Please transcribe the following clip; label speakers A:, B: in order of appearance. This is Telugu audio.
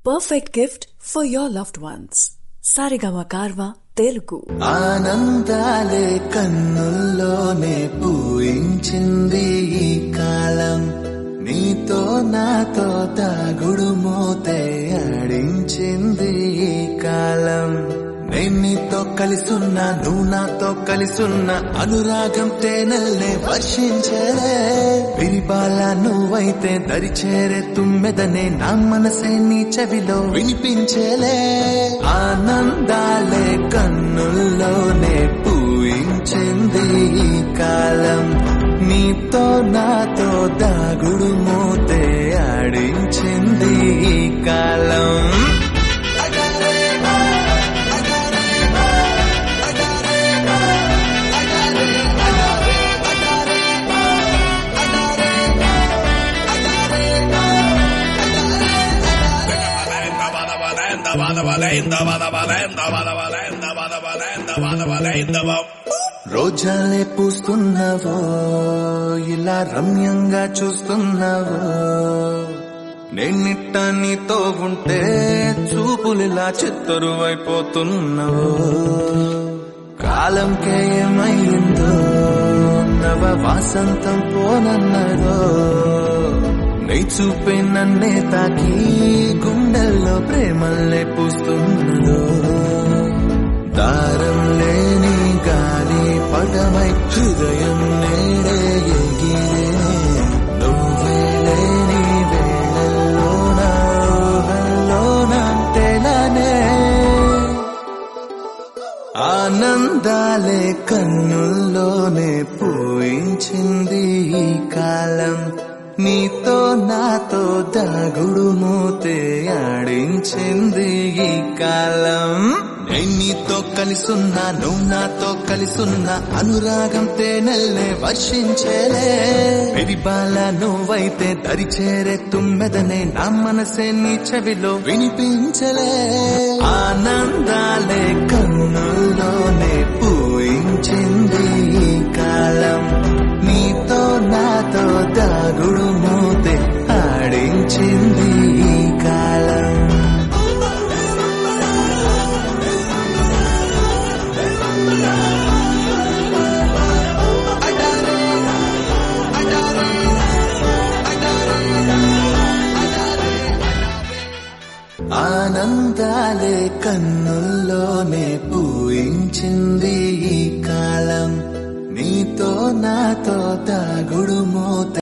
A: perfect gift for your loved ones. Sarigama Karva Telugu.
B: ఆనందాలే కన్నుల్లోనే పూయించింది ఈ కాలం నీతో నాతో దాగుడు మోతే ఆడించింది ఈ కాలం నేను నీతో కలిసున్నా నువ్వు నాతో కలిసున్నా అనురాగం తేనెల్నే వర్షించలే విరిబాల నువ్వైతే దరి చేరే తుమ్మెదనే నా మనసే నీ చెవిలో వినిపించలే ఆనందాలే కన్నుల్లోనే పూయించింది ఈ కాలం నీతో నాతో దాగుడు మోతే ఆడించింది ఈ కాలం రోజాలే పూస్తున్నావో ఇలా రమ్యంగా చూస్తున్నావో నేనిట్ట నీతో ఉంటే చూపులిలా చిత్తరువైపోతున్నావో కాలంకే ఏమైందో నవ వాసంతం పోనన్నదో నీ చూపే నన్నే తాకి గుండెల్లో ప్రేమల్లే పూస్తున్నదో దారం లేని గాలి పటమై హృదయం నేడే ఎగిరే నువ్వే లేని వేళల్లోన ఊహల్లోన తెలనే ఆనందాలే కన్నుల్లోనే పూయించింది ఈ కాలం నీతో నాతో దాగుడు మూతే ఆడించింది ఈ కాలం నేను నీతో కలిసున్నా నువ్వు నాతో కలిసున్నా అనురాగం తేనెల్నే వర్షించేలే విడిబాల నువ్వైతే దరి చేరే తుమ్మెదనే నా మనసే నీ చెవిలో వినిపించలే ఆనందాలే కన్నుల్లోనే పూయించింది ఈ కాలం నీతో నాతో దాగుడు మూతే ఆడించింది ఈ కాలం ఆనందాలే కన్నుల్లోనే పూయించింది ఈ కాలం నీతో నాతో దాగుడు మోత